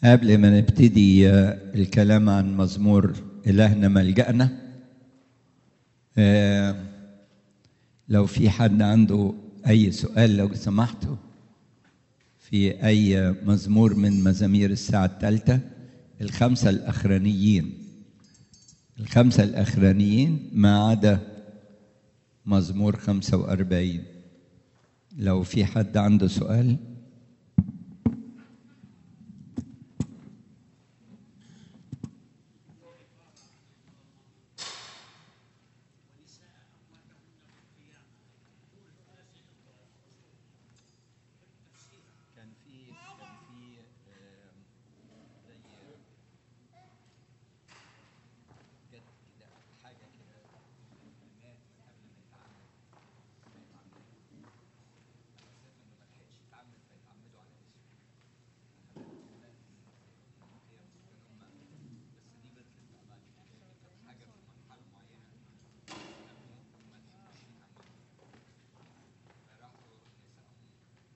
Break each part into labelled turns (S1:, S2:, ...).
S1: قبل ما نبتدي آه، الكلام عن مزمور إلهنا ملجأنا آه، لو في حد عنده أي سؤال لو سمحتوا في أي مزمور من مزامير الساعة الثالثة الخمسة الأخرانيين الخمسة الأخرانيين ما عدا مزمور خمسة وأربعين لو في حد عنده سؤال كان في كان في زي جت كده حاجه كده مات قبل ما يتعمل ما لحقش يتعمل فيتعمدوا على اسمه بس دي بطلت بقى بعد كده كانت حاجه في مرحله معينه ما لحقوش يتعملوا فراحوا نسأهم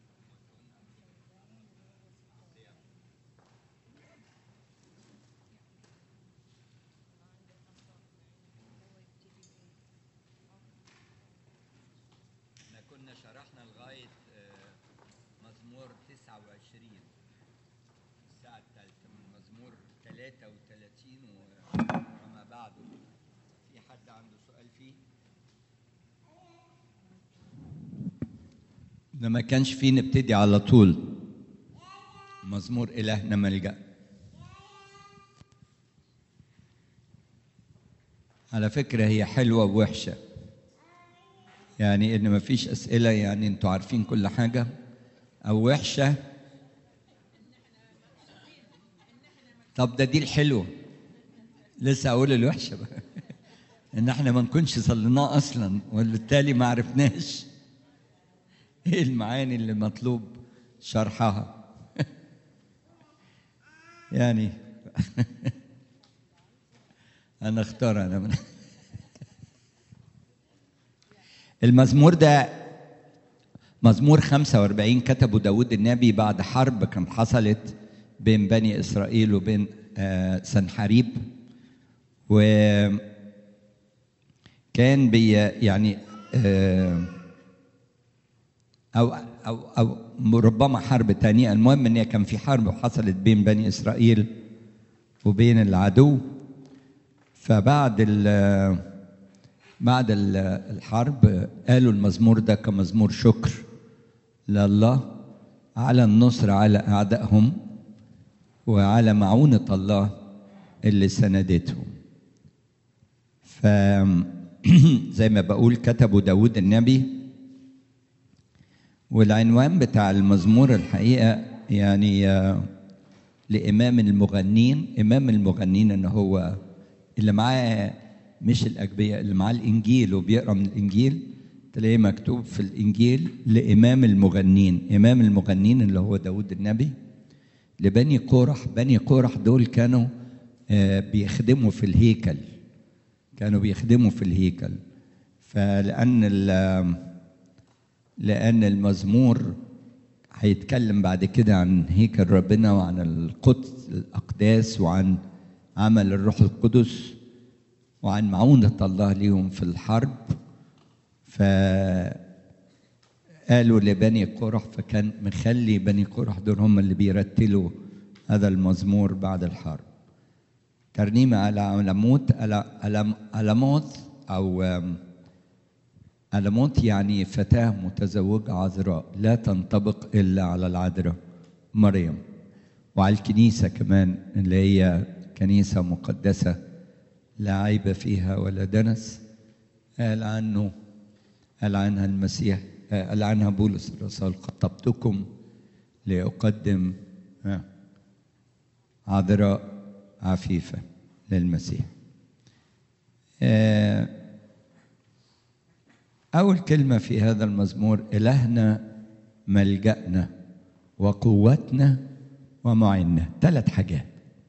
S1: احنا كنا شرحنا لغاية آه، مزمور 29 الساعة الثالثة من مزمور 33 وما بعده في حد عنده سؤال فيه؟ ده ما كانش فيه نبتدي على طول مزمور إلهنا ملجأ على فكرة هي حلوة ووحشة يعني ان مفيش اسئله يعني انتوا عارفين كل حاجه او وحشه طب ده دي الحلوه لسه اقول الوحشه بقى ان احنا ما نكونش صليناه اصلا وبالتالي ما عرفناش ايه المعاني اللي مطلوب شرحها يعني انا اختار انا من المزمور ده مزمور 45 كتبه داود النبي بعد حرب كان حصلت بين بني إسرائيل وبين آه، سنحريب وكان بي يعني آه، أو أو أو ربما حرب تانية المهم إن هي كان في حرب حصلت بين بني إسرائيل وبين العدو فبعد ال بعد ال- الحرب قالوا المزمور ده كمزمور شكر لله على النصر على أعدائهم وعلى معونة الله اللي سندتهم ف زي ما بقول كتبوا داود النبي والعنوان بتاع المزمور الحقيقة يعني آه، لإمام المغنين إمام المغنين إن هو اللي معاه مش الأجبية اللي معاه الإنجيل وبيقرأ من الإنجيل تلاقيه مكتوب في الإنجيل لإمام المغنين إمام المغنين اللي هو داود النبي لبني قورح بني قورح دول كانوا آه، بيخدموا في الهيكل كانوا بيخدموا في الهيكل فلأن ال- لأن المزمور هيتكلم بعد كده عن هيكل ربنا وعن القدس الأقداس وعن عمل الروح القدس وعن معونة الله ليهم في الحرب فقالوا لبني قرح فكان مخلي بني قرح دول هم اللي بيرتلوا هذا المزمور بعد الحرب ترنيمة على علموت على علم- علموت أو آم، علموت يعني فتاة متزوجة عذراء لا تنطبق إلا على العذراء مريم وعلى الكنيسة كمان اللي هي كنيسة مقدسة لا عيب فيها ولا دنس قال عنه قال عنها المسيح قال عنها بولس الرسول خطبتكم لأقدم ها، عذراء عفيفة للمسيح آه، أول كلمة في هذا المزمور إلهنا ملجأنا وقوتنا ومعنا ثلاث حاجات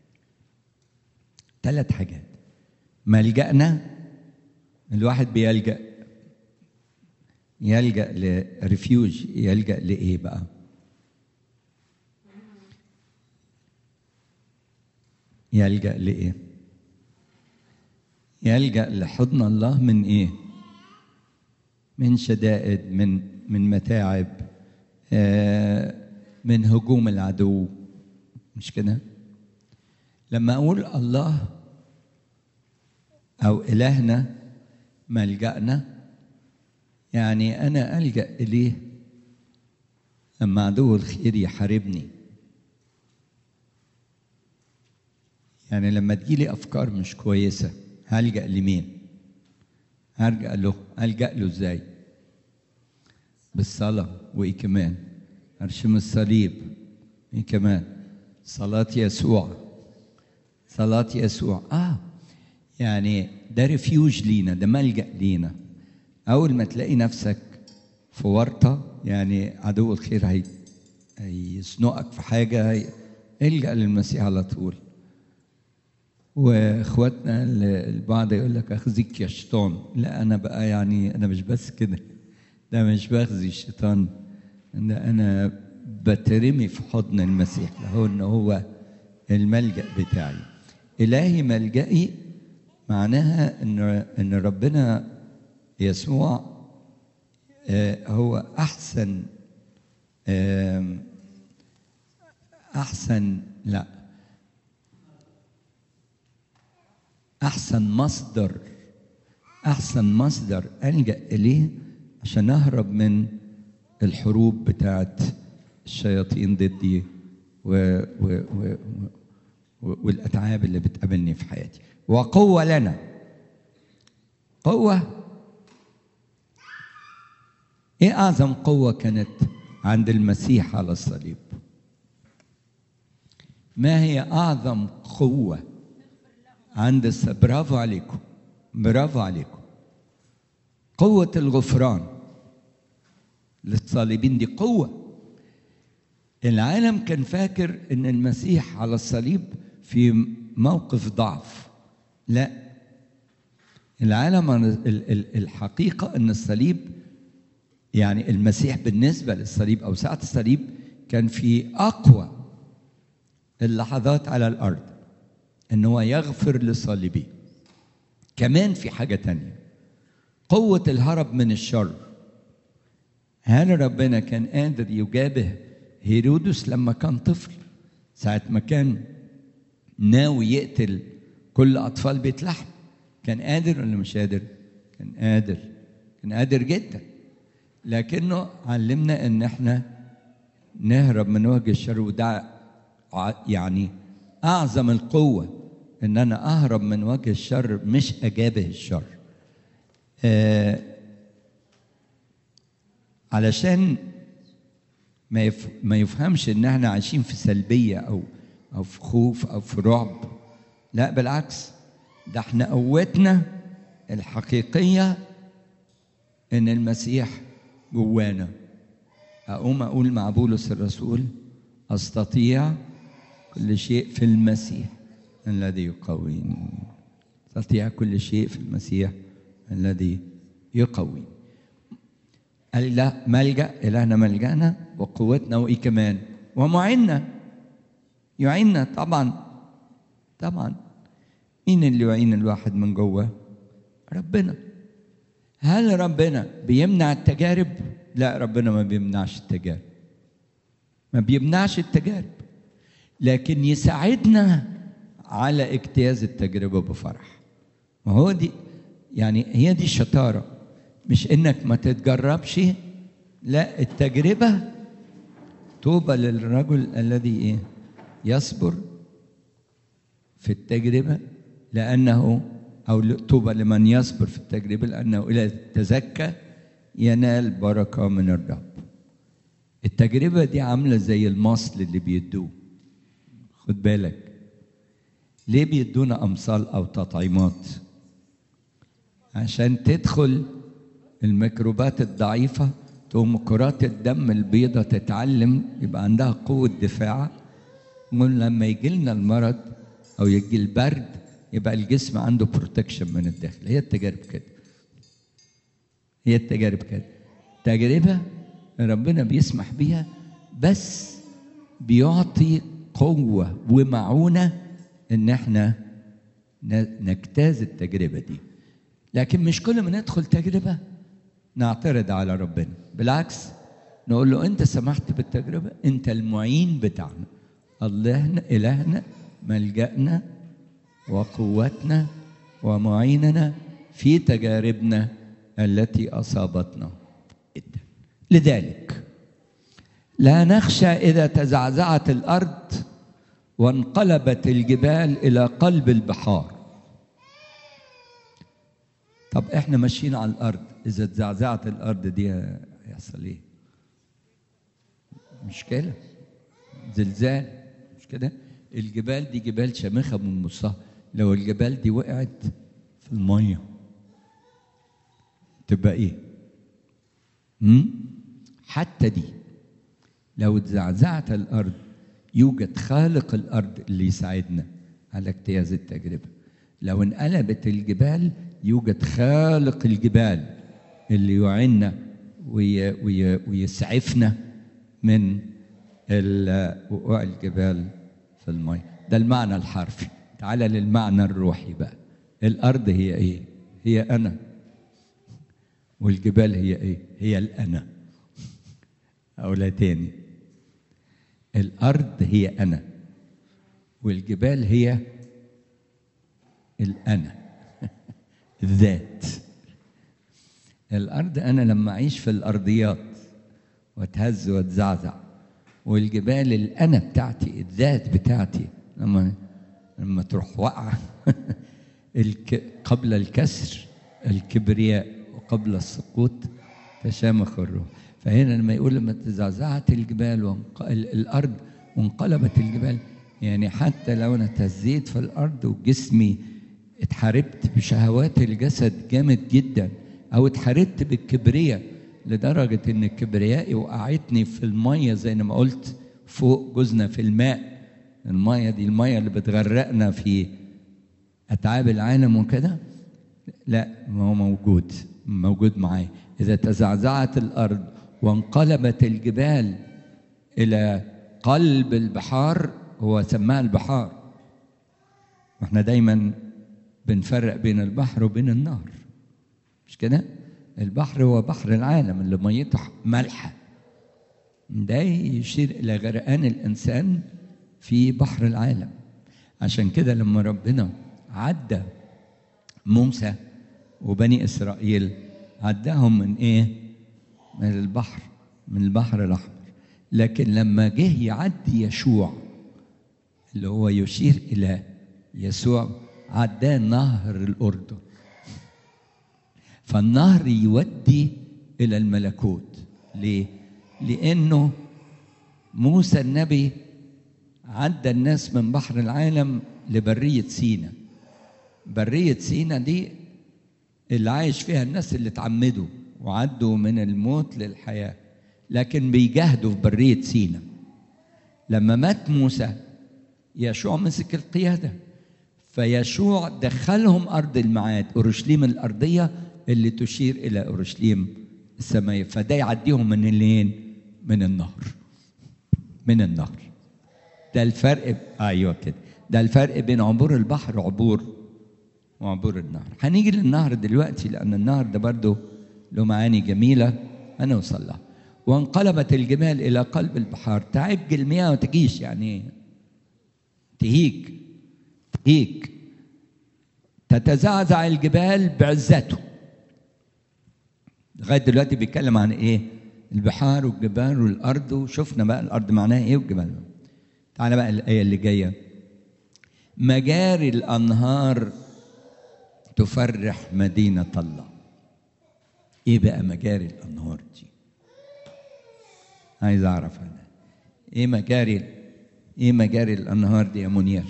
S1: ثلاث حاجات ملجأنا الواحد بيلجأ يلجأ لريفيوج يلجأ لإيه بقى؟ يلجأ لإيه؟ يلجأ لحضن الله من إيه؟ من شدائد من من متاعب آه من هجوم العدو مش كده؟ لما أقول الله أو إلهنا ملجأنا يعني أنا ألجأ إليه لما عدو الخير يحاربني يعني لما تجيلي أفكار مش كويسة هلجأ لمين؟ هرجع له ألجأ له إزاي؟ بالصلاة وإيه كمان؟ أرشم الصليب إيه كمان؟ صلاة يسوع صلاة يسوع آه يعني ده ريفيوج لينا ده ملجأ لينا أول ما تلاقي نفسك في ورطة يعني عدو الخير هي هيزنقك في حاجة هي... الجأ للمسيح على طول واخواتنا البعض يقول لك اخزيك يا شيطان لا انا بقى يعني انا مش بس كده ده مش بخزي الشيطان ده انا بترمي في حضن المسيح له ان هو الملجا بتاعي الهي ملجئي معناها ان ان ربنا يسوع هو احسن احسن لا احسن مصدر احسن مصدر الجا اليه عشان اهرب من الحروب بتاعت الشياطين ضدي و و و والاتعاب اللي بتقابلني في حياتي وقوه لنا قوه ايه اعظم قوه كانت عند المسيح على الصليب ما هي اعظم قوه عند الس... برافو عليكم برافو عليكم قوة الغفران للصليبين دي قوة العالم كان فاكر ان المسيح على الصليب في موقف ضعف لا العالم الحقيقة ان الصليب يعني المسيح بالنسبة للصليب او ساعة الصليب كان في اقوى اللحظات على الارض ان هو يغفر للصالبين كمان في حاجه تانية قوه الهرب من الشر هل ربنا كان قادر يجابه هيرودس لما كان طفل ساعه ما كان ناوي يقتل كل اطفال بيت لحم كان قادر ولا مش قادر كان قادر كان قادر جدا لكنه علمنا ان احنا نهرب من وجه الشر وده يعني اعظم القوه ان انا اهرب من وجه الشر مش اجابه الشر آه علشان ما يف ما يفهمش ان احنا عايشين في سلبيه او او في خوف او في رعب لا بالعكس ده احنا قوتنا الحقيقيه ان المسيح جوانا اقوم اقول مع بولس الرسول استطيع كل شيء في المسيح الذي يقويني استطيع كل شيء في المسيح الذي يقويني الله ملجا الهنا ملجانا وقوتنا وايه كمان ومعنا يعيننا طبعا طبعا مين اللي يعين الواحد من جوه ربنا هل ربنا بيمنع التجارب لا ربنا ما بيمنعش التجارب ما بيمنعش التجارب لكن يساعدنا على اجتياز التجربة بفرح ما هو دي يعني هي دي الشطارة مش انك ما تتجربش لا التجربة طوبى للرجل الذي ايه يصبر في التجربة لأنه أو طوبى لمن يصبر في التجربة لأنه إذا تزكى ينال بركة من الرب التجربة دي عاملة زي المصل اللي بيدوه خد بالك ليه بيدونا أمثال أو تطعيمات عشان تدخل الميكروبات الضعيفة تقوم كرات الدم البيضة تتعلم يبقى عندها قوة دفاع لما يجي لنا المرض أو يجي البرد يبقى الجسم عنده بروتكشن من الداخل هي التجارب كده هي التجارب كده تجربة ربنا بيسمح بيها بس بيعطي قوة ومعونة ان احنا نجتاز التجربه دي لكن مش كل ما ندخل تجربه نعترض على ربنا بالعكس نقول له انت سمحت بالتجربه انت المعين بتاعنا اللهنا الهنا ملجانا وقوتنا ومعيننا في تجاربنا التي اصابتنا جدا لذلك لا نخشى اذا تزعزعت الارض وانقلبت الجبال الى قلب البحار طب احنا ماشيين على الارض اذا تزعزعت الارض دي هيحصل ايه مشكله زلزال مش كده الجبال دي جبال شامخه من نصها لو الجبال دي وقعت في الميه تبقى ايه هم؟ حتى دي لو اتزعزعت الارض يوجد خالق الارض اللي يساعدنا على اجتياز التجربه لو انقلبت الجبال يوجد خالق الجبال اللي يعيننا وي وي ويسعفنا من وقوع الجبال في الماء ده المعنى الحرفي تعال للمعنى الروحي بقى الارض هي ايه هي انا والجبال هي ايه هي الانا اقولها تاني الارض هي انا والجبال هي الانا الذات الارض انا لما اعيش في الارضيات واتهز واتزعزع والجبال الانا بتاعتي الذات بتاعتي لما لما تروح واقعه الك... قبل الكسر الكبرياء وقبل السقوط تشامخ الروح فهنا لما يقول لما تزعزعت الجبال وانق... الارض وانقلبت الجبال يعني حتى لو انا تهزيت في الارض وجسمي اتحاربت بشهوات الجسد جامد جدا او اتحاربت بالكبرياء لدرجه ان الكبرياء وقعتني في الميه زي ما قلت فوق جوزنا في الماء الميه دي الميه اللي بتغرقنا في اتعاب العالم وكده لا ما هو موجود موجود معايا اذا تزعزعت الارض وانقلبت الجبال الى قلب البحار هو سماها البحار واحنا دايما بنفرق بين البحر وبين النهر مش كده البحر هو بحر العالم اللي ميته مالحه ده يشير الى غرقان الانسان في بحر العالم عشان كده لما ربنا عدى موسى وبني اسرائيل عداهم من ايه من البحر من البحر الاحمر لكن لما جه يعدي يشوع اللي هو يشير الى يسوع عداه نهر الاردن فالنهر يودي الى الملكوت ليه لانه موسى النبي عدى الناس من بحر العالم لبريه سينا بريه سينا دي اللي عايش فيها الناس اللي اتعمدوا وعدوا من الموت للحياه لكن بيجاهدوا في بريه سينا لما مات موسى يشوع مسك القياده فيشوع دخلهم ارض الميعاد اورشليم الارضيه اللي تشير الى اورشليم السماويه فده يعديهم من الين من النهر من النهر ده الفرق ايوه كده ده الفرق بين عبور البحر عبور وعبور النهر هنيجي للنهر دلوقتي لان النهر ده برضه له معاني جميله هنوصل لها وانقلبت الجبال الى قلب البحار تعج المياه وتجيش يعني تهيج تهيج تتزعزع الجبال بعزته لغايه دلوقتي بيتكلم عن ايه البحار والجبال والارض وشفنا بقى الارض معناها ايه والجبال تعالى بقى الايه اللي جايه مجاري الانهار تفرح مدينه الله ايه بقى مجاري الانهار دي عايز اعرف انا ايه مجاري ايه مجاري الانهار دي يا منير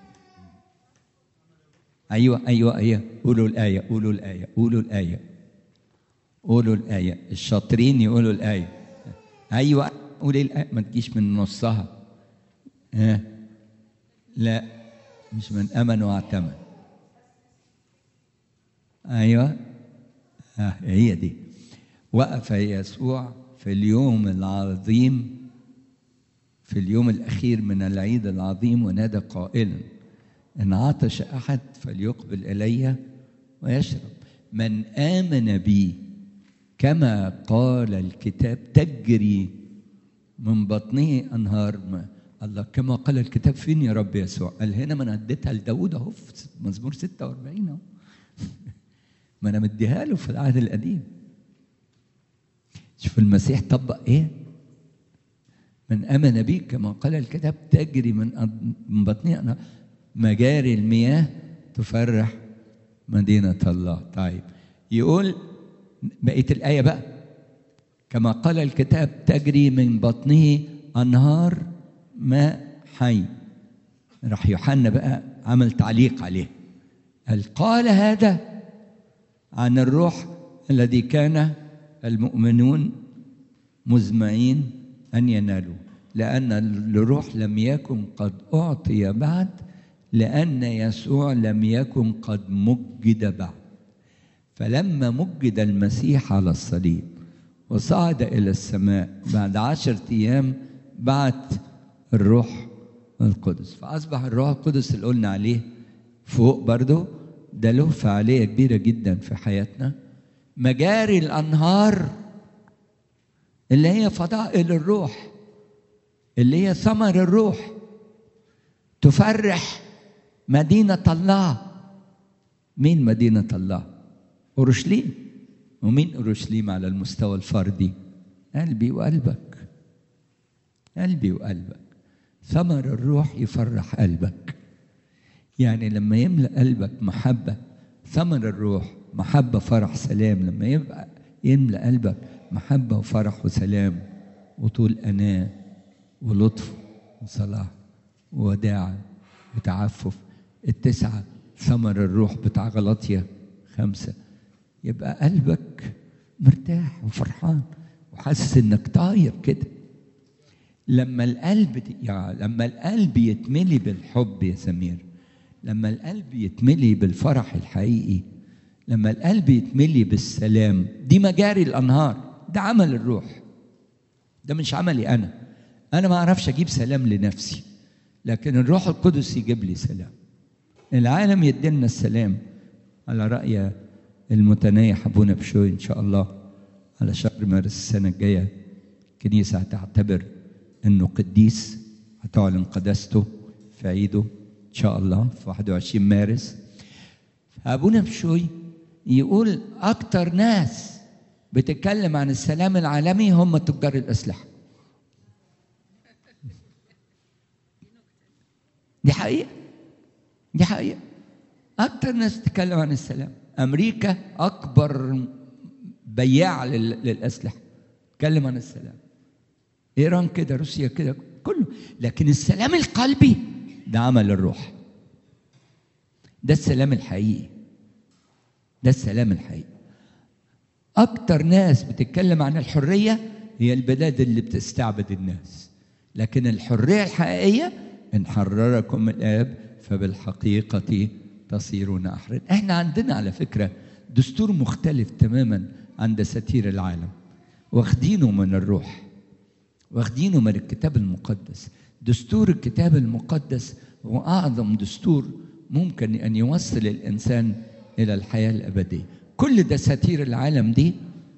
S1: ايوه ايوه ايوه قولوا الايه قولوا الايه قولوا الايه قولوا الايه الشاطرين يقولوا الايه ايوه قولي الايه ما تجيش من نصها ها لا مش من امن واعتمد ايوه آه هي دي وقف يسوع في اليوم العظيم في اليوم الاخير من العيد العظيم ونادى قائلا إن عطش أحد فليقبل إلي ويشرب من آمن بي كما قال الكتاب تجري من بطنه أنهار ماء الله كما قال الكتاب فين يا رب يسوع قال هنا ما انا اديتها لداود اهو في مزمور 46 اهو ما انا مديها له في العهد القديم شوف المسيح طبق ايه من امن بي كما قال الكتاب تجري من من بطني انا مجاري المياه تفرح مدينه الله طيب يقول بقيه الايه بقى كما قال الكتاب تجري من بطنه انهار ماء حي راح يوحنا بقى عمل تعليق عليه قال قال هذا عن الروح الذي كان المؤمنون مزمعين ان ينالوا لان الروح لم يكن قد اعطي بعد لان يسوع لم يكن قد مجد بعد فلما مجد المسيح على الصليب وصعد الى السماء بعد عشرة ايام بعت الروح القدس فأصبح الروح القدس اللي قلنا عليه فوق برضه ده له فعالية كبيرة جدا في حياتنا مجاري الأنهار اللي هي فضائل الروح اللي هي ثمر الروح تفرح مدينة الله مين مدينة الله؟ أورشليم ومين أورشليم على المستوى الفردي؟ قلبي وقلبك قلبي وقلبك ثمر الروح يفرح قلبك يعني لما يملأ قلبك محبة ثمر الروح محبة فرح سلام لما يبقى يملأ قلبك محبة وفرح وسلام وطول أناة ولطف وصلاح ووداعة وتعفف التسعة ثمر الروح بتاع غلطية خمسة يبقى قلبك مرتاح وفرحان وحاسس انك طاير كده لما القلب يعني لما القلب يتملي بالحب يا سمير لما القلب يتملي بالفرح الحقيقي لما القلب يتملي بالسلام دي مجاري الانهار ده عمل الروح ده مش عملي انا انا ما اعرفش اجيب سلام لنفسي لكن الروح القدس يجيب لي سلام العالم يدينا السلام على راي المتنايح ابونا بشوي ان شاء الله على شهر مارس السنه الجايه الكنيسه هتعتبر انه قديس هتعلن قداسته في عيده ان شاء الله في 21 مارس ابونا بشوي يقول اكتر ناس بتتكلم عن السلام العالمي هم تجار الاسلحه دي حقيقه دي حقيقه اكتر ناس تتكلم عن السلام امريكا اكبر بياع للاسلحه تتكلم عن السلام ايران كده روسيا كده كله لكن السلام القلبي ده عمل الروح ده السلام الحقيقي ده السلام الحقيقي اكتر ناس بتتكلم عن الحريه هي البلاد اللي بتستعبد الناس لكن الحريه الحقيقيه ان حرركم الاب فبالحقيقه تصيرون احرار احنا عندنا على فكره دستور مختلف تماما عن دساتير العالم واخدينه من الروح واخدينه من الكتاب المقدس دستور الكتاب المقدس هو اعظم دستور ممكن ان يوصل الانسان الى الحياه الابديه كل دساتير العالم دي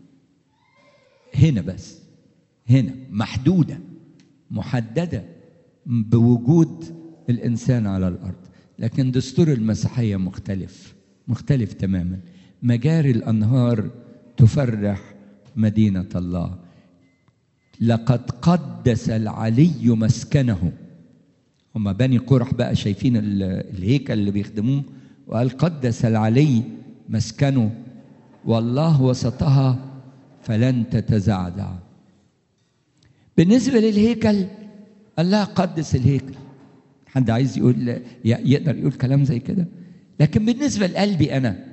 S1: هنا بس هنا محدوده محدده بوجود الانسان على الارض لكن دستور المسيحيه مختلف مختلف تماما مجاري الانهار تفرح مدينه الله لقد قدس العلي مسكنه هم بني قرح بقى شايفين الهيكل اللي بيخدموه وقال قدس العلي مسكنه والله وسطها فلن تتزعزع بالنسبة للهيكل الله قدس الهيكل حد عايز يقول يقدر يقول كلام زي كده لكن بالنسبة لقلبي أنا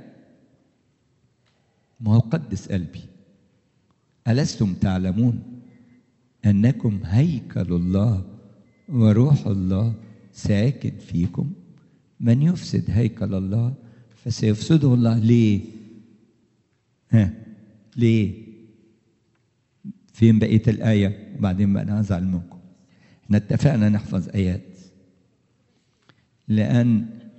S1: ما هو قدس قلبي ألستم تعلمون أنكم هيكل الله وروح الله ساكن فيكم من يفسد هيكل الله فسيفسده الله ليه؟ ها ليه؟ فين بقية الآية؟ وبعدين بقى أنا هزعل منكم. احنا اتفقنا نحفظ آيات. لأن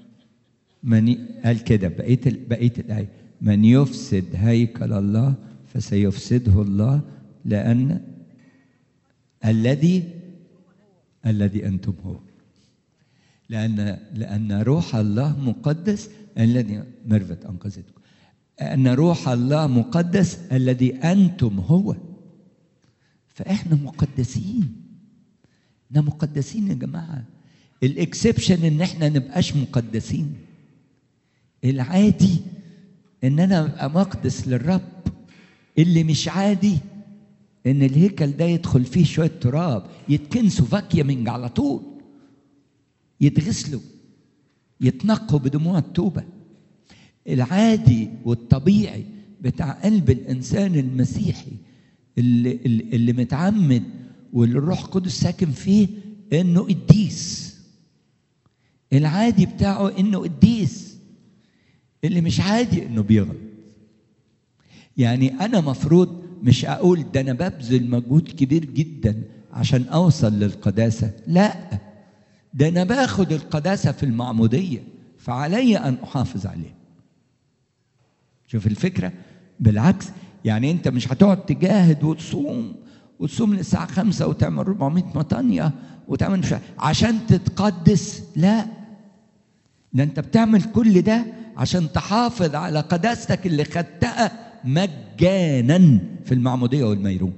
S1: من ي- قال كده بقيه ال- بقيه الايه من يفسد هيكل الله فسيفسده الله لان الذي الذي انتم هو لان لان روح الله مقدس الذي مرفت انقذتكم ان روح الله مقدس الذي انتم هو فاحنا مقدسين احنا مقدسين يا جماعه الاكسبشن ان احنا نبقاش مقدسين العادي ان انا ابقى مقدس للرب اللي مش عادي ان الهيكل ده يدخل فيه شويه تراب يتكنسوا فاكيومنج على طول يتغسلوا يتنقوا بدموع التوبه العادي والطبيعي بتاع قلب الانسان المسيحي اللي, اللي اللي متعمد واللي الروح القدس ساكن فيه انه قديس العادي بتاعه انه قديس اللي مش عادي انه بيغلط يعني انا مفروض مش اقول ده انا ببذل مجهود كبير جدا عشان اوصل للقداسه لا ده انا باخد القداسه في المعموديه فعلي ان احافظ عليه شوف الفكره بالعكس يعني انت مش هتقعد تجاهد وتصوم وتصوم للساعه خمسة وتعمل 400 مطانيه وتعمل مش عشان تتقدس لا ده انت بتعمل كل ده عشان تحافظ على قداستك اللي خدتها مجانا في المعموديه والميرون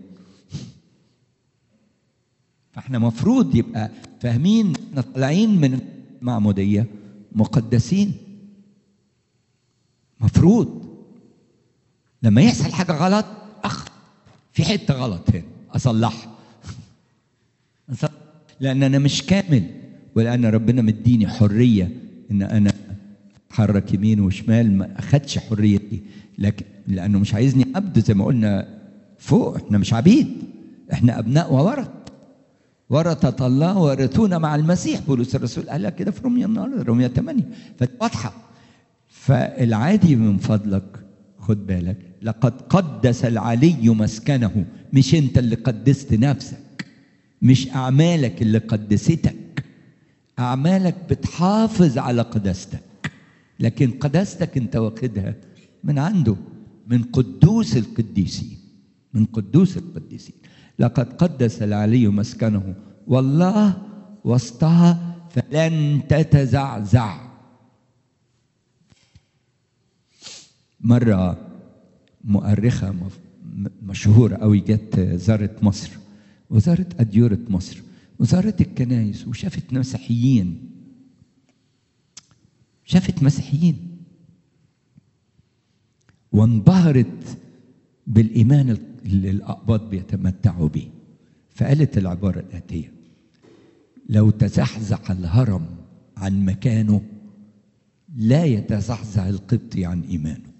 S1: فاحنا مفروض يبقى فاهمين احنا طالعين من المعموديه مقدسين مفروض لما يحصل حاجه غلط اخ في حته غلط هنا اصلحها أصلح. لان انا مش كامل ولان ربنا مديني حريه ان انا اتحرك يمين وشمال ما اخدش حريتي لكن لانه مش عايزني عبد زي ما قلنا فوق احنا مش عبيد احنا ابناء وورث ورثة الله ورثونا مع المسيح بولس الرسول قالها كده في روميا النهارده روميا 8 فواضحه فالعادي من فضلك خد بالك لقد قدس العلي مسكنه مش انت اللي قدست نفسك مش اعمالك اللي قدستك اعمالك بتحافظ على قداستك لكن قداستك انت واخدها من عنده من قدوس القديسين من قدوس القديسين لقد قدس العلي مسكنه والله وسطها فلن تتزعزع مرة مؤرخة مف- م- مشهورة أوي جت زارت مصر وزارت أديورة مصر وزارت الكنايس وشافت مسيحيين شافت مسيحيين وانبهرت بالإيمان اللي الأقباط بيتمتعوا به فقالت العبارة الآتية لو تزحزح الهرم عن مكانه لا يتزحزح القبطي عن إيمانه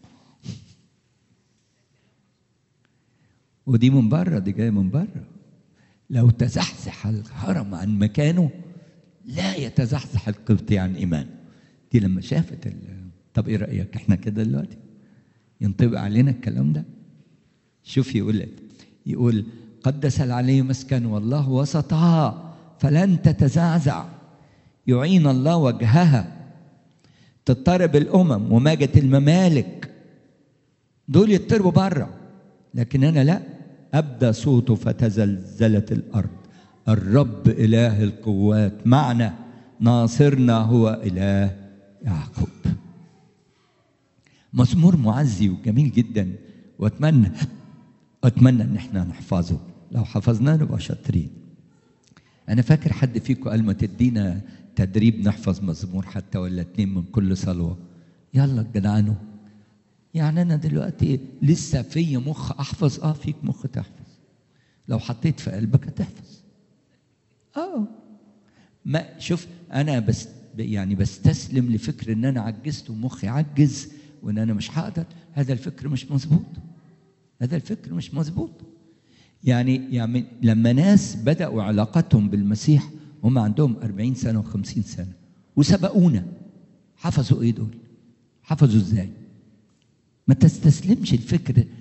S1: ودي من بره دي جايه من بره لو تزحزح الهرم عن مكانه لا يتزحزح القبطي عن ايمانه دي لما شافت ال... طب ايه رايك احنا كده دلوقتي ينطبق علينا الكلام ده شوف يقول إيه؟ يقول قدس العلي مسكن والله وسطها فلن تتزعزع يعين الله وجهها تضطرب الامم وماجت الممالك دول يضطربوا بره لكن انا لا ابدى صوته فتزلزلت الارض الرب اله القوات معنا ناصرنا هو اله يعقوب مزمور معزي وجميل جدا واتمنى اتمنى ان احنا نحفظه لو حفظناه نبقى شاطرين انا فاكر حد فيكم قال ما تدينا تدريب نحفظ مزمور حتى ولا اتنين من كل صلوه يلا جدعانه يعني انا دلوقتي لسه في مخ احفظ اه فيك مخ تحفظ لو حطيت في قلبك هتحفظ اه ما شوف انا بس يعني بستسلم لفكر ان انا عجزت ومخي عجز وان انا مش هقدر هذا الفكر مش مظبوط هذا الفكر مش مظبوط يعني يعني لما ناس بدأوا علاقتهم بالمسيح هم عندهم 40 سنة و50 سنة وسبقونا حفظوا ايه دول؟ حفظوا ازاي؟ ما تستسلمش الفكر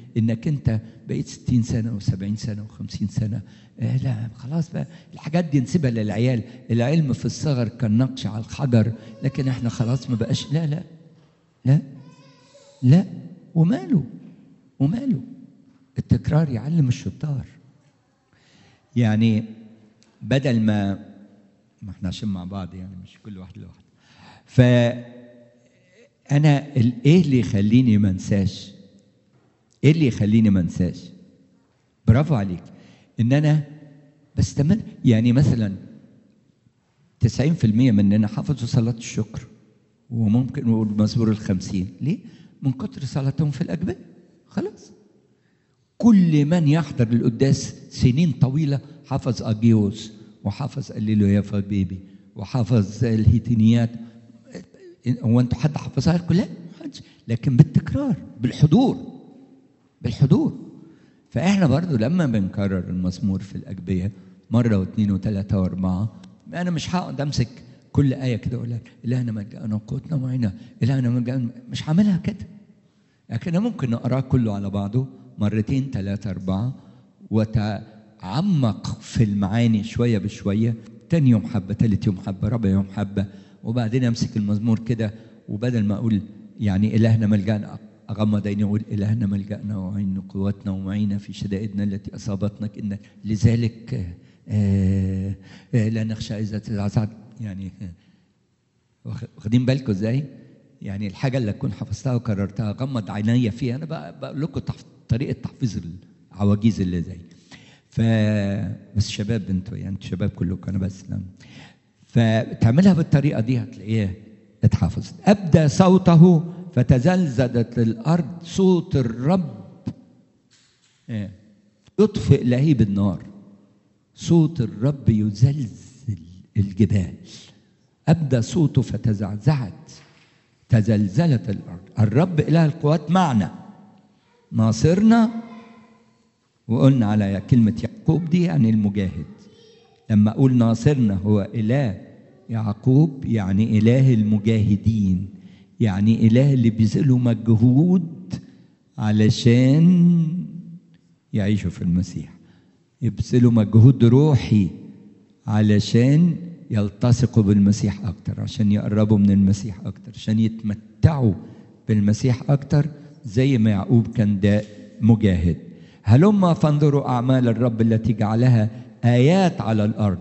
S1: انك انت بقيت 60 سنه و70 سنه و50 سنه آه لا خلاص بقى الحاجات دي نسيبها للعيال العلم في الصغر كالنقش على الحجر لكن احنا خلاص ما بقاش لا لا لا لا وماله وماله التكرار يعلم الشطار يعني بدل ما ما احنا عشان مع بعض يعني مش كل واحد لوحده ف انا ايه اللي يخليني ما انساش ايه اللي يخليني ما انساش برافو عليك ان انا بستمر يعني مثلا 90% مننا حفظوا صلاة الشكر وممكن نقول مزمور الخمسين ليه؟ من كتر صلاتهم في الأجبية خلاص كل من يحضر القداس سنين طويلة حفظ أجيوس وحفظ قليلو يا بيبي وحفظ الهيتينيات هو انتوا حد حفظها لكم؟ لا لكن بالتكرار بالحضور بالحضور فاحنا برضو لما بنكرر المزمور في الاجبيه مره واثنين وثلاثه واربعه انا مش هقعد امسك كل ايه كده اقول لك الهنا ملجانا قوتنا معينا الهنا ملجانا مش هعملها كده لكن انا ممكن اقراه كله على بعضه مرتين ثلاثه اربعه وتعمق في المعاني شويه بشويه تاني يوم حبه ثالث يوم حبه رابع يوم حبه وبعدين امسك المزمور كده وبدل ما اقول يعني الهنا ملجانا اغمض عيني اقول الهنا ملجانا وعين قوتنا ومعينا في شدائدنا التي اصابتنا إن لذلك آآ آآ لا نخشى اذا تزعزعت يعني واخدين بالكم ازاي؟ يعني الحاجه اللي اكون حفظتها وكررتها غمض عينيا فيها انا بقول لكم طريقه تحفيظ العواجيز اللي زي ف بس شباب انتوا يعني انتوا شباب كلكم انا بس لم. فتعملها بالطريقه دي هتلاقيها اتحفظت ابدى صوته فتزلزلت الارض صوت الرب يطفئ لهيب النار صوت الرب يزلزل الجبال ابدى صوته فتزعزعت تزلزلت الارض الرب اله القوات معنا ناصرنا وقلنا على كلمه يعقوب دي يعني المجاهد لما اقول ناصرنا هو اله يعقوب يعني اله المجاهدين يعني اله اللي بيذلوا مجهود علشان يعيشوا في المسيح يبذلوا مجهود روحي علشان يلتصقوا بالمسيح اكتر عشان يقربوا من المسيح اكتر عشان يتمتعوا بالمسيح اكتر زي ما يعقوب كان ده مجاهد هلما فانظروا اعمال الرب التي جعلها ايات على الارض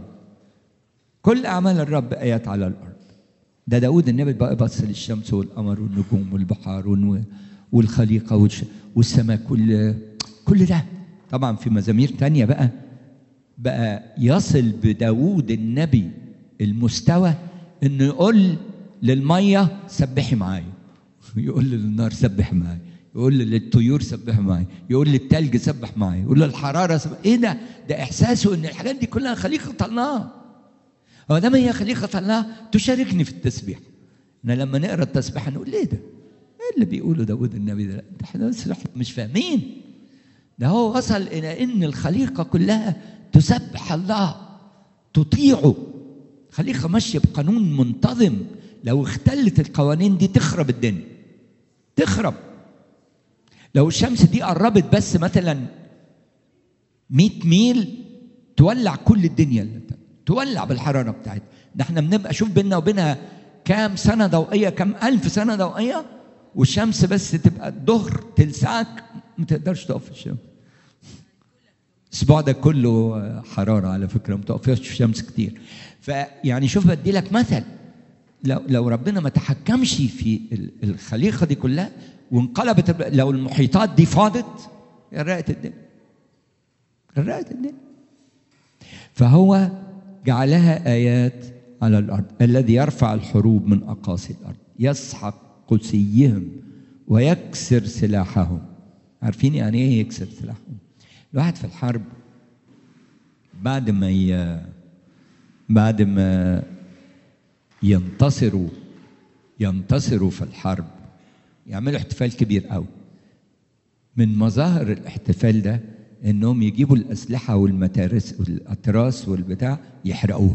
S1: كل اعمال الرب ايات على الارض ده داود النبي بقى بص للشمس والقمر والنجوم والبحار والخليقه والسماء كل كل ده طبعا في مزامير تانية بقى بقى يصل بداود النبي المستوى انه يقول للميه سبحي معايا يقول للنار سبح معايا يقول للطيور سبح معايا يقول للتلج سبح معايا يقول للحراره سبح ايه ده ده احساسه ان الحاجات دي كلها خليقه الله هو ده ما هي خليقه الله تشاركني في التسبيح احنا لما نقرا التسبيح نقول ليه ده ايه اللي بيقوله داود النبي ده احنا مش فاهمين ده هو وصل الى ان الخليقه كلها تسبح الله تطيعه خليقه ماشيه بقانون منتظم لو اختلت القوانين دي تخرب الدنيا تخرب لو الشمس دي قربت بس مثلا 100 ميل تولع كل الدنيا اللي تولع بالحراره بتاعتها ده احنا بنبقى شوف بيننا وبينها كام سنه ضوئيه كام الف سنه ضوئيه والشمس بس تبقى الظهر تلسعك ما تقدرش تقف في الشمس الاسبوع ده كله حراره على فكره ما تقفش في الشمس كتير فيعني شوف بدي لك مثل لو لو ربنا ما تحكمش في الخليقه دي كلها وانقلبت لو المحيطات دي فاضت غرقت الدنيا غرقت الدنيا فهو جعلها ايات على الارض الذي يرفع الحروب من اقاصي الارض يسحق قسيهم ويكسر سلاحهم عارفين يعني ايه يكسر سلاحهم الواحد في الحرب بعد ما ي... بعد ما ينتصروا ينتصروا في الحرب يعملوا احتفال كبير قوي من مظاهر الاحتفال ده انهم يجيبوا الاسلحه والمتارس والاطراس والبتاع يحرقوها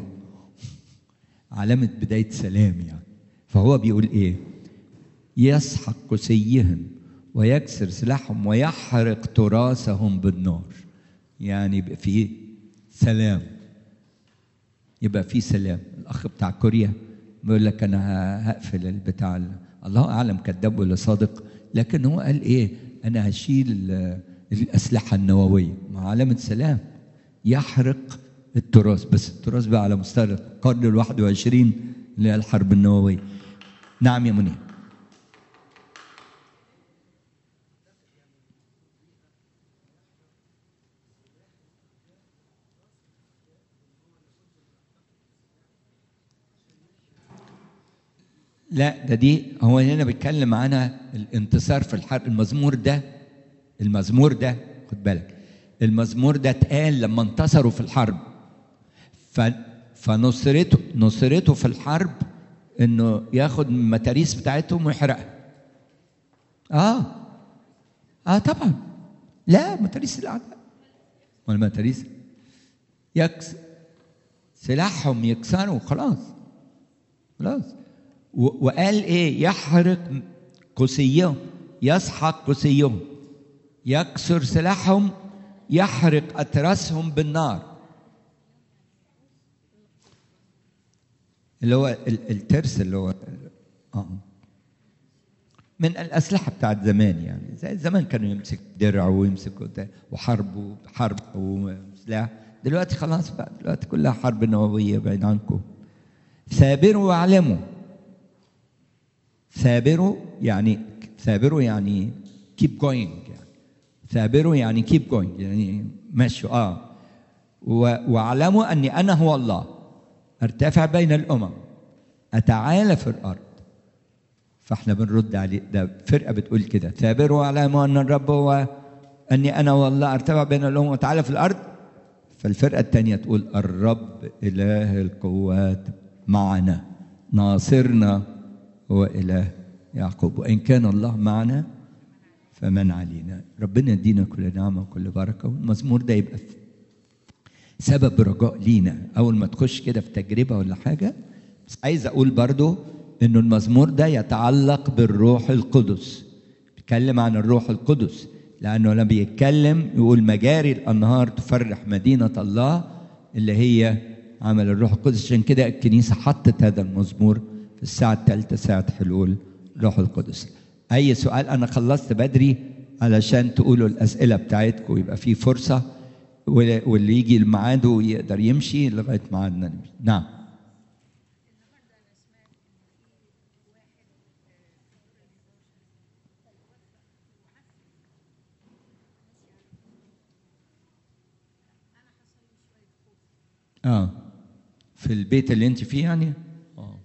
S1: علامه بدايه سلام يعني فهو بيقول ايه يسحق قسيهم ويكسر سلاحهم ويحرق تراثهم بالنار يعني يبقى فيه سلام يبقى فيه سلام الاخ بتاع كوريا بيقول لك انا هقفل البتاع الله اعلم كذاب ولا صادق لكن هو قال ايه انا هشيل الاسلحه النوويه مع علامه سلام يحرق التراث بس التراث بقى على مستوى القرن ال 21 اللي هي الحرب النوويه نعم يا منير لا ده دي هو هنا بيتكلم عنها الانتصار في الحرب المزمور ده المزمور ده خد بالك المزمور ده اتقال لما انتصروا في الحرب ف فنصرته نصرته في الحرب انه ياخد من المتاريس بتاعتهم ويحرقها اه اه طبعا لا متاريس الاعداء والمتاريس يكسر سلاحهم يكسروا خلاص خلاص وقال ايه يحرق قسيهم يسحق قسيهم يكسر سلاحهم يحرق أتراسهم بالنار اللي هو الترس اللي هو آه. من الأسلحة بتاعت زمان يعني زي زمان كانوا يمسك درع ويمسك وحرب وحرب وسلاح دلوقتي خلاص بقى دلوقتي كلها حرب نووية بعيد عنكم ثابروا واعلموا ثابروا يعني ثابروا يعني keep going يعني ثابروا يعني keep going يعني مشوا اه واعلموا اني انا هو الله ارتفع بين الامم اتعالى في الارض فاحنا بنرد عليه ده فرقه بتقول كده ثابروا واعلموا ان الرب هو اني انا والله ارتفع بين الامم وتعالى في الارض فالفرقه الثانيه تقول الرب اله القوات معنا ناصرنا هو إله يعقوب وإن كان الله معنا فمن علينا ربنا يدينا كل نعمة وكل بركة والمزمور ده يبقى سبب رجاء لينا أول ما تخش كده في تجربة ولا حاجة بس عايز أقول برضو إنه المزمور ده يتعلق بالروح القدس بيتكلم عن الروح القدس لأنه لما بيتكلم يقول مجاري الأنهار تفرح مدينة الله اللي هي عمل الروح القدس عشان كده الكنيسة حطت هذا المزمور في الساعة الثالثة ساعة حلول روح القدس أي سؤال أنا خلصت بدري علشان تقولوا الأسئلة بتاعتكم يبقى في فرصة واللي يجي الميعاد يقدر يمشي لغاية ميعادنا نمشي نعم اه في البيت اللي انت فيه يعني اه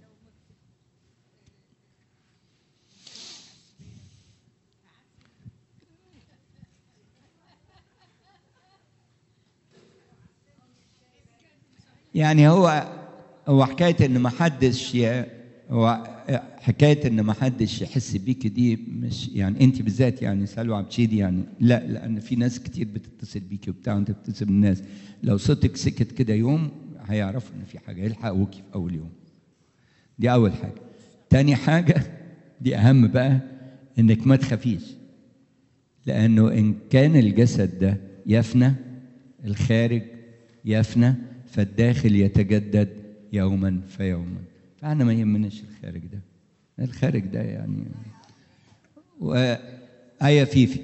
S1: يعني هو هو حكايه ان ما حدش ي... هو حكايه ان ما حدش يحس بيك دي مش يعني انت بالذات يعني سلوى عبشيدي يعني لا لان في ناس كتير بتتصل بيكي وبتاع وانت بتتصل بالناس لو صوتك سكت كده يوم هيعرفوا ان في حاجه يلحقوكي في اول يوم دي اول حاجه تاني حاجه دي اهم بقى انك ما تخافيش لانه ان كان الجسد ده يفنى الخارج يفنى فالداخل يتجدد يوما فيوما فاحنا ما يهمناش الخارج ده الخارج ده يعني وآية فيفي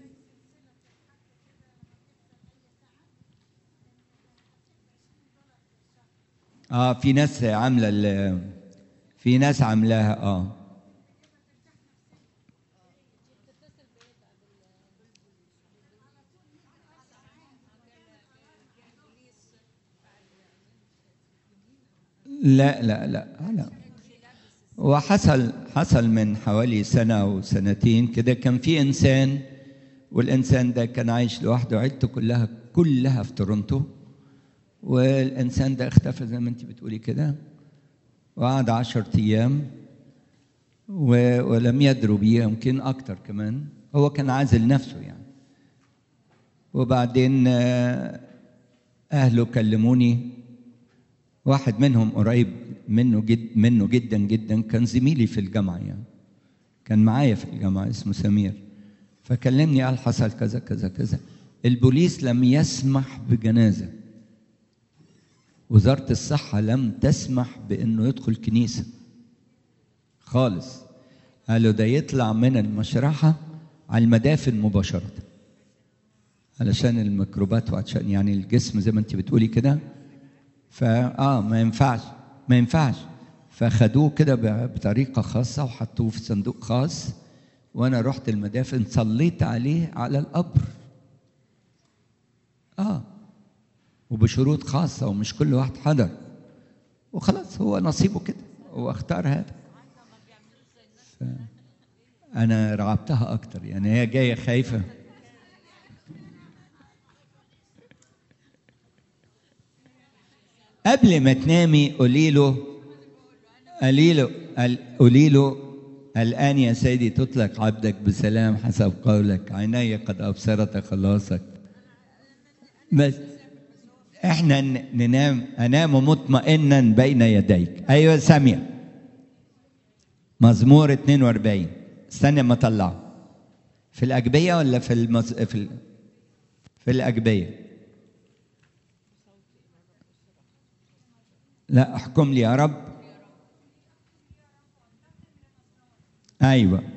S1: اه في ناس عامله في ناس عاملاها اه لا لا لا لا وحصل حصل من حوالي سنة أو سنتين كده كان في إنسان والإنسان ده كان عايش لوحده عيلته كلها كلها في تورونتو والإنسان ده اختفى زي ما أنت بتقولي كده وقعد عشرة أيام ولم يدروا بيه يمكن أكتر كمان هو كان عازل نفسه يعني وبعدين أهله كلموني واحد منهم قريب منه جد منه جدا جدا كان زميلي في الجامعه يعني كان معايا في الجامعه اسمه سمير فكلمني قال حصل كذا كذا كذا البوليس لم يسمح بجنازة وزارة الصحة لم تسمح بأنه يدخل كنيسة خالص قالوا ده يطلع من المشرحة على المدافن مباشرة علشان الميكروبات وعشان يعني الجسم زي ما انت بتقولي كده فا اه ما ينفعش ما ينفعش فخدوه كده بطريقه خاصه وحطوه في صندوق خاص وانا رحت المدافن صليت عليه على القبر اه وبشروط خاصه ومش كل واحد حضر وخلاص هو نصيبه كده هو اختار هذا ف... انا رعبتها اكتر يعني هي جايه خايفه قبل ما تنامي قولي له قولي له قولي له الآن يا سيدي تطلق عبدك بسلام حسب قولك عيني قد أبصرت خلاصك بس احنا ننام انام مطمئنا بين يديك ايوه ساميه مزمور 42 استنى ما اطلعه في الاجبيه ولا في المز... في ال... في الاجبيه لا احكم لي يا رب ايوه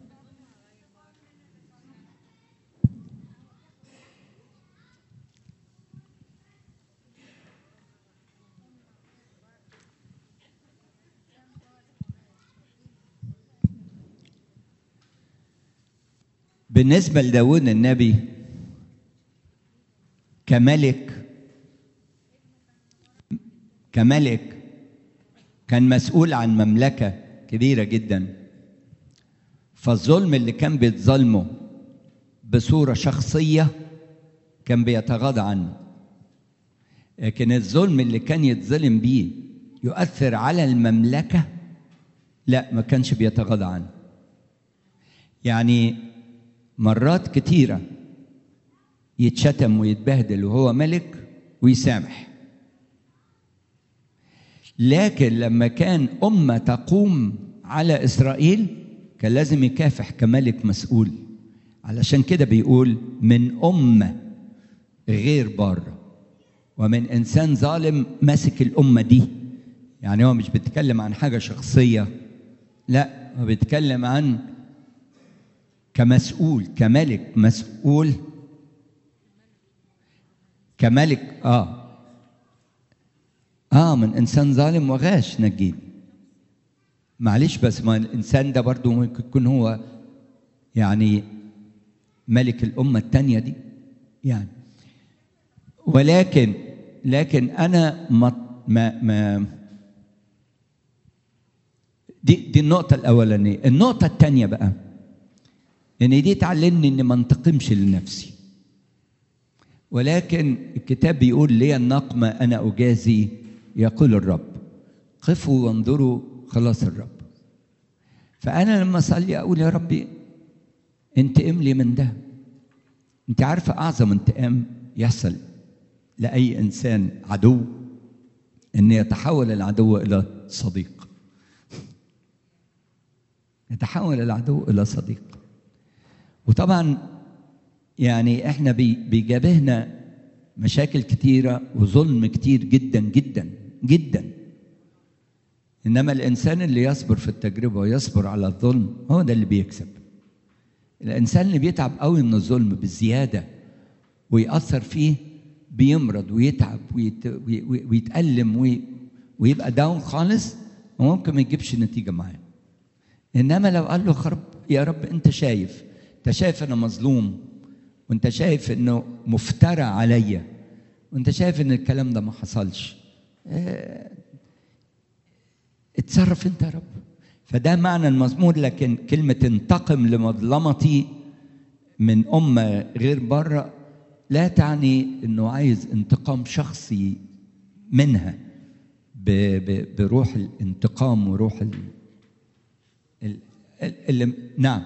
S1: بالنسبه لداود النبي كملك كملك كان مسؤول عن مملكة كبيرة جدا فالظلم اللي كان بيتظلمه بصورة شخصية كان بيتغاضى عنه لكن الظلم اللي كان يتظلم بيه يؤثر على المملكة لا ما كانش بيتغاضى عنه يعني مرات كتيرة يتشتم ويتبهدل وهو ملك ويسامح لكن لما كان أمة تقوم على إسرائيل كان لازم يكافح كملك مسؤول علشان كده بيقول من أمة غير بارة ومن إنسان ظالم ماسك الأمة دي يعني هو مش بيتكلم عن حاجة شخصية لا هو بيتكلم عن كمسؤول كملك مسؤول كملك اه اه من انسان ظالم وغاش نجيني معلش بس ما الانسان ده برضو ممكن يكون هو يعني ملك الامه الثانيه دي يعني ولكن لكن انا ما ما, ما دي دي النقطه الاولانيه النقطه الثانيه بقى ان دي تعلمني اني ما انتقمش لنفسي ولكن الكتاب بيقول لي النقمه انا اجازي يقول الرب قفوا وانظروا خلاص الرب فأنا لما أصلي أقول يا ربي انتقم لي من ده أنت عارفة أعظم انتقام يحصل لأي إنسان عدو أن يتحول العدو إلى صديق يتحول العدو إلى صديق وطبعا يعني احنا بيجابهنا مشاكل كتيرة وظلم كتير جدا جدا جدا انما الانسان اللي يصبر في التجربه ويصبر على الظلم هو ده اللي بيكسب الانسان اللي بيتعب قوي من الظلم بالزياده ويأثر فيه بيمرض ويتعب ويت... ويتألم وي... ويبقى داون خالص وممكن ما يجيبش نتيجه معاه انما لو قال له خرب يا رب انت شايف انت شايف انا مظلوم وانت شايف انه مفترى عليا وانت شايف ان الكلام ده ما حصلش اه اتصرف انت يا رب فده معنى المزمور لكن كلمة انتقم لمظلمتي من أمة غير بره لا تعني انه عايز انتقام شخصي منها ب ب بروح الانتقام وروح ال ال ال ال نعم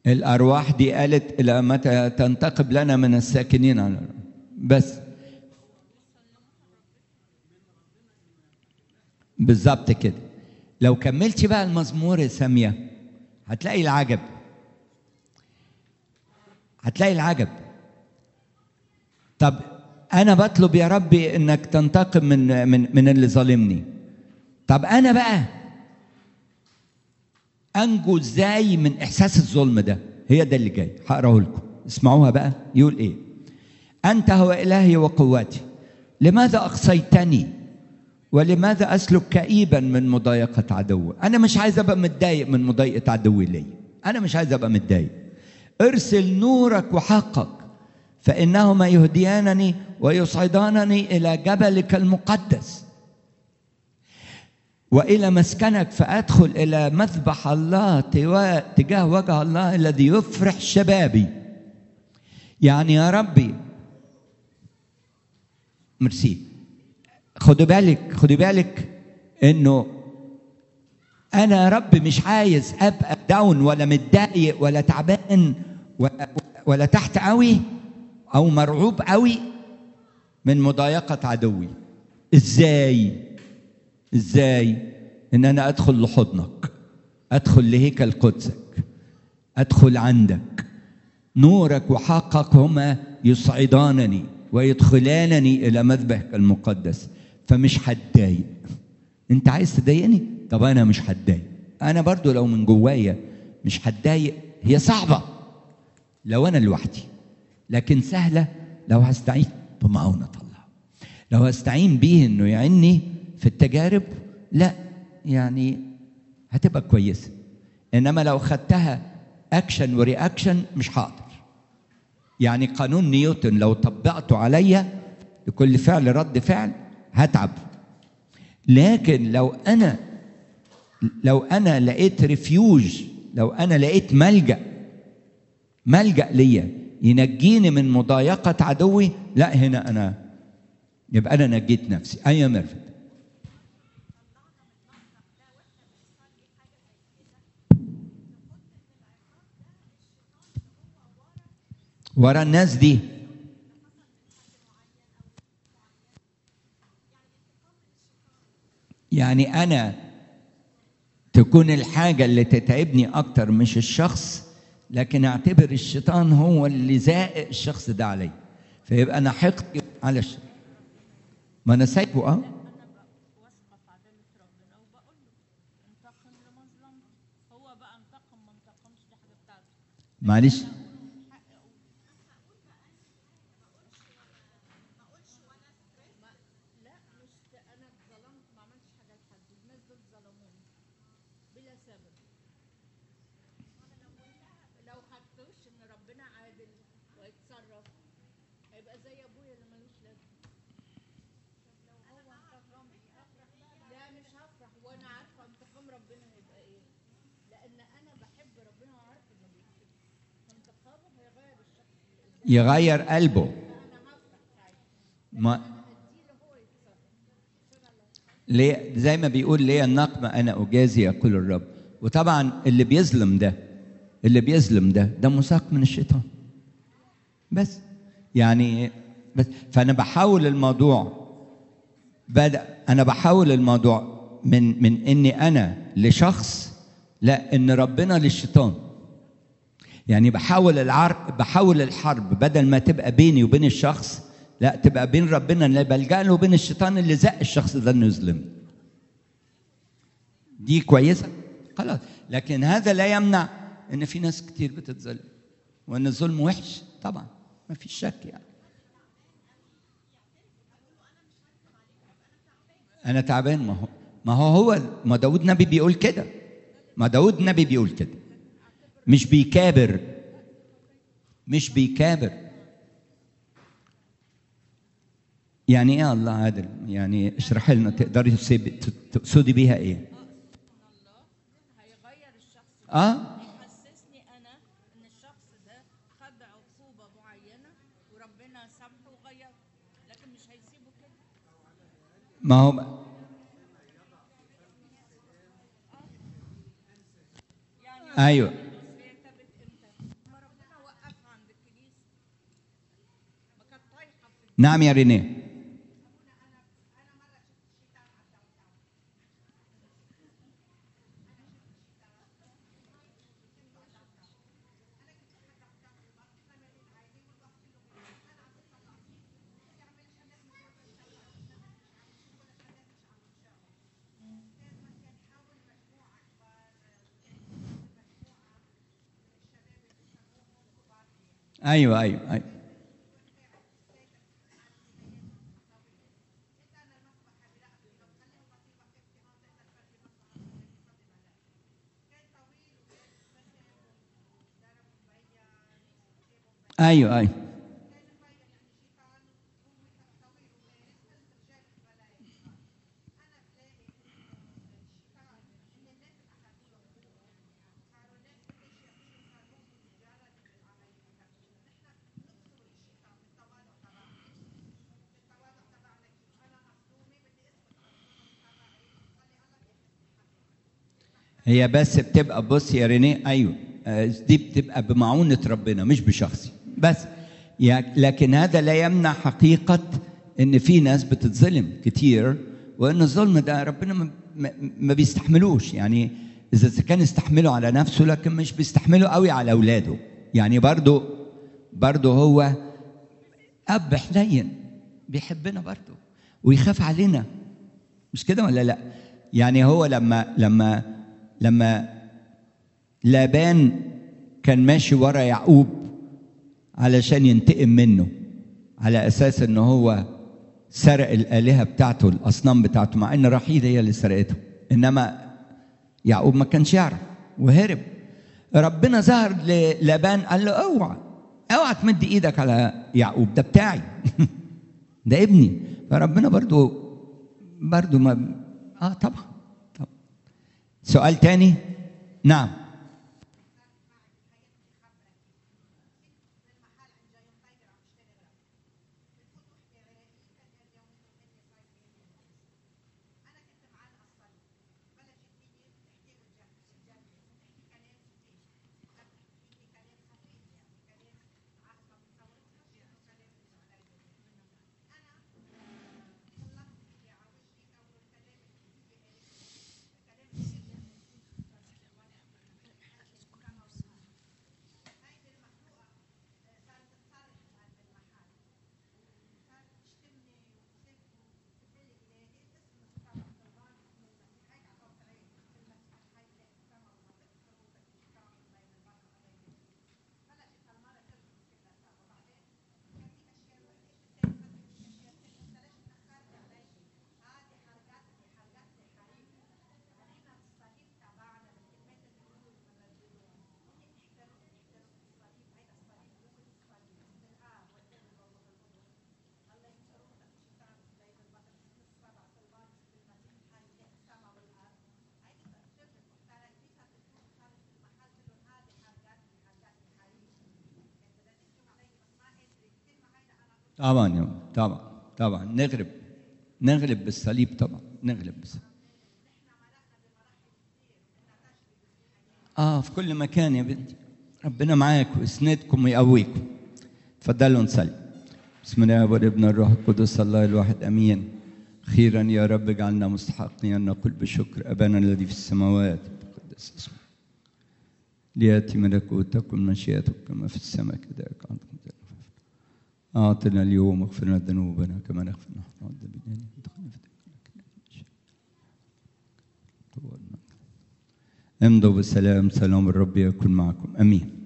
S1: الأرواح دي قالت إلى متى تنتقب لنا من الساكنين على الأرض بس بالظبط كده لو كملتي بقى المزمور يا سامية هتلاقي العجب هتلاقي العجب طب أنا بطلب يا ربي إنك تنتقم من من من اللي ظالمني طب أنا بقى انجو ازاي من احساس الظلم ده هي ده اللي جاي هقراه لكم اسمعوها بقى يقول ايه انت هو الهي وقوتي لماذا اقصيتني ولماذا اسلك كئيبا من مضايقه عدو انا مش عايز ابقى متضايق من مضايقه عدوي ليا انا مش عايز ابقى متضايق ارسل نورك وحقك فانهما يهديانني ويصعدانني الى جبلك المقدس والى مسكنك فادخل الى مذبح الله تجاه وجه الله الذي يفرح شبابي يعني يا ربي ميرسي خدوا بالك خدوا بالك انه انا يا رب مش عايز ابقى داون ولا متضايق ولا تعبان ولا, ولا تحت قوي او مرعوب قوي من مضايقه عدوي ازاي ازاي ان انا ادخل لحضنك ادخل لهيكل قدسك ادخل عندك نورك وحقك هما يصعدانني ويدخلانني الى مذبحك المقدس فمش هتضايق انت عايز تضايقني طب انا مش هتضايق انا برضو لو من جوايا مش هتضايق هي صعبه لو انا لوحدي لكن سهله لو هستعين بمعونه الله لو هستعين بيه انه يعني في التجارب لا يعني هتبقى كويسه انما لو خدتها اكشن ورياكشن مش هقدر يعني قانون نيوتن لو طبقته عليا لكل فعل رد فعل هتعب لكن لو انا لو انا لقيت ريفيوج لو انا لقيت ملجا ملجا ليا ينجيني من مضايقه عدوي لا هنا انا يبقى انا نجيت نفسي ايوه ميرفت ورا الناس دي يعني انا تكون الحاجه اللي تتعبني اكتر مش الشخص لكن اعتبر الشيطان هو اللي زائق الشخص ده علي فيبقى انا حقدي على الشيطان ما انا سايبه اه معلش يغير قلبه ما ليه زي ما بيقول ليه النقمة أنا أجازي يقول الرب وطبعا اللي بيظلم ده اللي بيظلم ده ده مساق من الشيطان بس يعني بس فأنا بحاول الموضوع بدأ أنا بحاول الموضوع من من إني أنا لشخص لا إن ربنا للشيطان يعني بحاول العرق بحاول الحرب بدل ما تبقى بيني وبين الشخص لا تبقى بين ربنا اللي بلجأ له وبين الشيطان اللي زق الشخص ده انه يظلمني. دي كويسه؟ خلاص لكن هذا لا يمنع ان في ناس كتير بتتظلم وان الظلم وحش طبعا ما فيش شك يعني. انا تعبان ما هو ما هو هو ما داود نبي بيقول كده ما داود نبي بيقول كده مش بيكابر مش بيكابر يعني ايه الله عادل يعني اشرح لنا تقدري تقصدي بيها ايه
S2: هيغير الشخص
S1: اه
S2: يحسسني انا ان الشخص ده خد عقوبه معينه وربنا سامحه وغيره لكن مش هيسيبه كده
S1: ما هو
S2: يعني
S1: ايوه
S2: هي تبت امتى
S1: نعم يا رينيه ايوه ايوه ايوه ايوه ايوه هي بس بتبقى بص يا رينيه ايوه آه، دي بتبقى بمعونة ربنا مش بشخصي بس يا- لكن هذا لا يمنع حقيقة ان في ناس بتتظلم كتير وان الظلم ده ربنا ما- ما- ما بيستحملوش يعني اذا كان يستحمله على نفسه لكن مش بيستحمله قوي على اولاده يعني برضه برضه هو اب حنين بيحبنا برضه ويخاف علينا مش كده ولا لا يعني هو لما لما لما لابان كان ماشي ورا يعقوب علشان ينتقم منه على اساس ان هو سرق الالهه بتاعته الاصنام بتاعته مع ان رحيل هي اللي سرقته انما يعقوب ما كانش يعرف وهرب ربنا ظهر للابان قال له اوعى اوعى تمد ايدك على يعقوب ده بتاعي ده ابني فربنا برضو برضو ما اه طبعا طبعا سؤال تاني نعم طبعا يا أم، طبعا طبعا نغلب نغلب بالصليب طبعا نغلب بالصليب اه في كل مكان يا بنتي ربنا معاك ويسندكم ويقويكم اتفضلوا نصلي بسم الله والابن الروح القدس الله الواحد امين خيرا يا رب اجعلنا مستحقين ان نقول بشكر ابانا الذي في السماوات تقدس اسمك لياتي ملكوتكم مشيئتك كما في السماء كذلك على الارض أعطنا اليوم اغفر لنا ذنوبنا كما نغفر نحن المعذبين ادخلنا في امضوا بالسلام سلام الرب يكن معكم امين